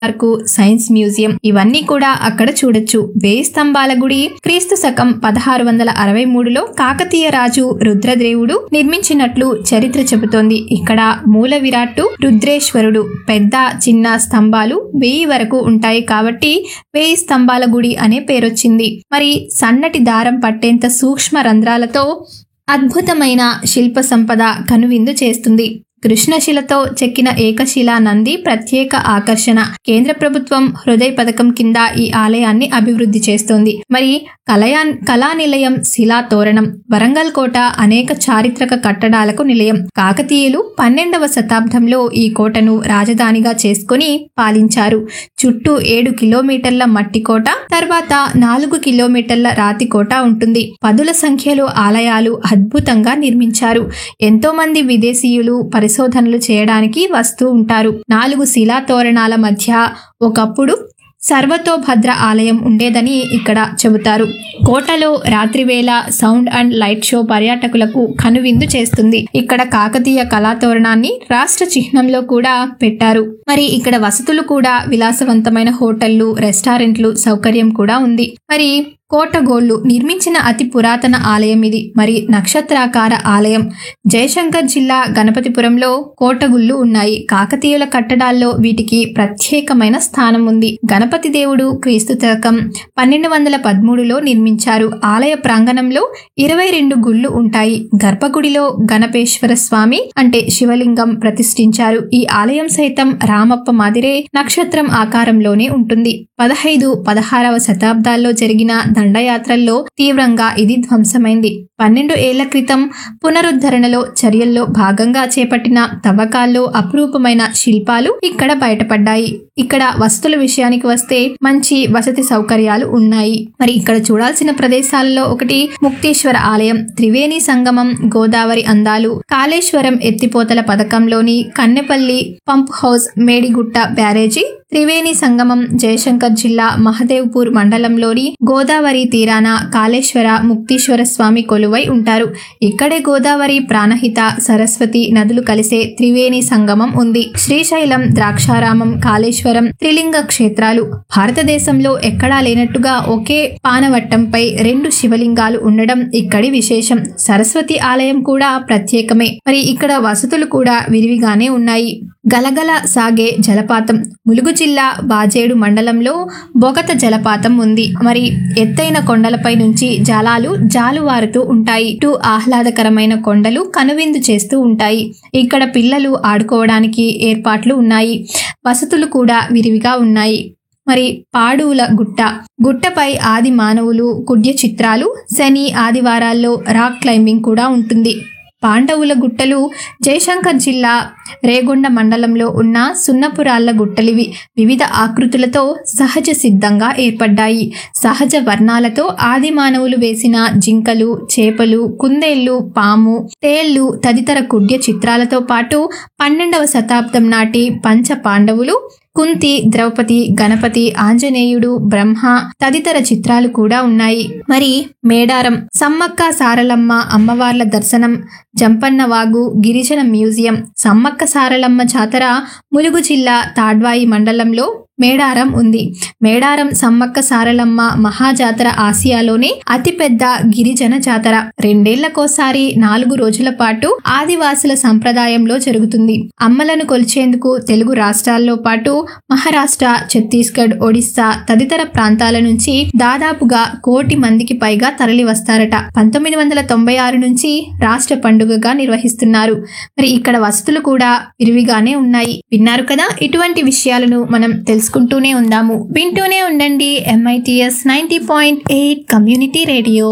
park science museum ఇవన్నీ కూడా అక్కడ చూడొచ్చు వేయి స్తంభాల గుడి క్రీస్తు శకం పదహారు వందల అరవై మూడులో కాకతీయ రాజు రుద్రదేవుడు నిర్మించినట్లు చరిత్ర చెబుతోంది ఇక్కడ మూల విరాట్టు రుద్రేశ్వరుడు పెద్ద చిన్న స్తంభాలు వెయ్యి వరకు ఉంటాయి కాబట్టి వేయి స్తంభాల గుడి అనే పేరొచ్చింది మరి సన్నటి దారం పట్టేంత సూక్ష్మ రంధ్రాలతో అద్భుతమైన శిల్ప సంపద కనువిందు చేస్తుంది కృష్ణశిలతో చెక్కిన ఏకశిలా నంది ప్రత్యేక ఆకర్షణ కేంద్ర ప్రభుత్వం హృదయ పథకం కింద ఈ ఆలయాన్ని అభివృద్ధి చేస్తోంది మరి కలయా కళా నిలయం శిలా తోరణం వరంగల్ కోట అనేక చారిత్రక కట్టడాలకు నిలయం కాకతీయులు పన్నెండవ శతాబ్దంలో ఈ కోటను రాజధానిగా చేసుకుని పాలించారు చుట్టూ ఏడు కిలోమీటర్ల మట్టి కోట తర్వాత నాలుగు కిలోమీటర్ల రాతి కోట ఉంటుంది పదుల సంఖ్యలో ఆలయాలు అద్భుతంగా నిర్మించారు ఎంతో మంది విదేశీయులు పరిశోధనలు చేయడానికి వస్తూ ఉంటారు నాలుగు శిలా తోరణాల మధ్య ఒకప్పుడు సర్వతోభద్ర ఆలయం ఉండేదని ఇక్కడ చెబుతారు కోటలో రాత్రివేళ సౌండ్ అండ్ లైట్ షో పర్యాటకులకు కనువిందు చేస్తుంది ఇక్కడ కాకతీయ కళాతోరణాన్ని రాష్ట్ర చిహ్నంలో కూడా పెట్టారు మరి ఇక్కడ వసతులు కూడా విలాసవంతమైన హోటళ్లు రెస్టారెంట్లు సౌకర్యం కూడా ఉంది మరి కోటగోళ్లు నిర్మించిన అతి పురాతన ఆలయం ఇది మరి నక్షత్రాకార ఆలయం జయశంకర్ జిల్లా గణపతిపురంలో కోటగుళ్ళు ఉన్నాయి కాకతీయుల కట్టడాల్లో వీటికి ప్రత్యేకమైన స్థానం ఉంది గణపతి దేవుడు క్రీస్తు శకం పన్నెండు వందల పదమూడులో నిర్మించారు ఆలయ ప్రాంగణంలో ఇరవై రెండు గుళ్ళు ఉంటాయి గర్భగుడిలో గణపేశ్వర స్వామి అంటే శివలింగం ప్రతిష్ఠించారు ఈ ఆలయం సైతం రామప్ప మాదిరే నక్షత్రం ఆకారంలోనే ఉంటుంది పదహైదు పదహారవ శతాబ్దాల్లో జరిగిన దండయాత్రల్లో తీవ్రంగా ఇది ధ్వంసమైంది పన్నెండు ఏళ్ల క్రితం పునరుద్ధరణలో చర్యల్లో భాగంగా చేపట్టిన తవ్వకాల్లో అపురూపమైన శిల్పాలు ఇక్కడ బయటపడ్డాయి ఇక్కడ వసతుల విషయానికి వస్తే మంచి వసతి సౌకర్యాలు ఉన్నాయి మరి ఇక్కడ చూడాల్సిన ప్రదేశాలలో ఒకటి ముక్తేశ్వర ఆలయం త్రివేణి సంగమం గోదావరి అందాలు కాళేశ్వరం ఎత్తిపోతల పథకంలోని Kannepalli pump house Medigadda barrage Triveni సంగమం జయశంకర్ జిల్లా మహదేవ్పూర్ మండలంలోని గోదావరి తీరాన కాళేశ్వర ముక్తీశ్వర స్వామి కొలువై ఉంటారు ఇక్కడే గోదావరి ప్రాణహిత సరస్వతి నదులు కలిసే త్రివేణి సంగమం ఉంది శ్రీశైలం ద్రాక్షారామం కాళేశ్వరం త్రిలింగ క్షేత్రాలు భారతదేశంలో ఎక్కడా లేనట్టుగా ఒకే పానవట్టంపై రెండు శివలింగాలు ఉండడం ఇక్కడి విశేషం సరస్వతి ఆలయం కూడా ప్రత్యేకమే మరి ఇక్కడ వసతులు కూడా విరివిగానే ఉన్నాయి గలగల సాగే జలపాతం ములుగు జిల్లా బాజేడు మండలంలో బొగత జలపాతం ఉంది మరి ఎత్తైన కొండలపై నుంచి జలాలు జాలువారుతూ ఉంటాయి ఇటు ఆహ్లాదకరమైన కొండలు కనువిందు చేస్తూ ఉంటాయి ఇక్కడ పిల్లలు ఆడుకోవడానికి ఏర్పాట్లు ఉన్నాయి వసతులు కూడా విరివిగా ఉన్నాయి మరి పాడువుల గుట్ట గుట్టపై ఆది మానవులు కుడ్య చిత్రాలు శని ఆదివారాల్లో రాక్ క్లైంబింగ్ కూడా ఉంటుంది పాండవుల గుట్టలు జయశంకర్ జిల్లా రేగొండ మండలంలో ఉన్న సున్నపురాళ్ల గుట్టలివి వివిధ ఆకృతులతో సహజ సిద్ధంగా ఏర్పడ్డాయి సహజ వర్ణాలతో ఆది మానవులు వేసిన జింకలు చేపలు కుందేళ్లు పాము తేళ్లు తదితర కుడ్య చిత్రాలతో పాటు పన్నెండవ శతాబ్దం నాటి పంచ పాండవులు కుంతి ద్రౌపది గణపతి ఆంజనేయుడు బ్రహ్మ తదితర చిత్రాలు కూడా ఉన్నాయి మరి మేడారం సమ్మక్క సారలమ్మ అమ్మవార్ల దర్శనం జంపన్నవాగు గిరిజన మ్యూజియం సమ్మక్క సారలమ్మ జాతర ములుగు జిల్లా తాడ్వాయి మండలంలో మేడారం ఉంది మేడారం సమ్మక్క సారలమ్మ మహాజాతర ఆసియాలోనే అతిపెద్ద గిరిజన జాతర రెండేళ్లకోసారి నాలుగు రోజుల పాటు ఆదివాసుల సంప్రదాయంలో జరుగుతుంది అమ్మలను కొలిచేందుకు తెలుగు రాష్ట్రాల్లో పాటు మహారాష్ట్ర ఛత్తీస్గఢ్ ఒడిస్సా తదితర ప్రాంతాల నుంచి దాదాపుగా కోటి మందికి పైగా తరలి వస్తారట పంతొమ్మిది వందల తొంభై ఆరు నుంచి రాష్ట్ర పండుగగా నిర్వహిస్తున్నారు మరి ఇక్కడ వసతులు కూడా విరివిగానే ఉన్నాయి విన్నారు కదా ఇటువంటి విషయాలను మనం తెలుసుకుంటూనే ఉందాము వింటూనే ఉండండి MITS ninety point eight community radio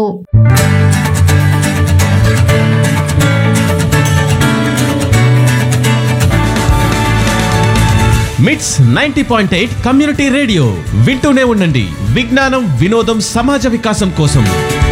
MITS ninety point eight community radio వింటూనే ఉండండి విజ్ఞానం వినోదం సమాజ వికాసం కోసం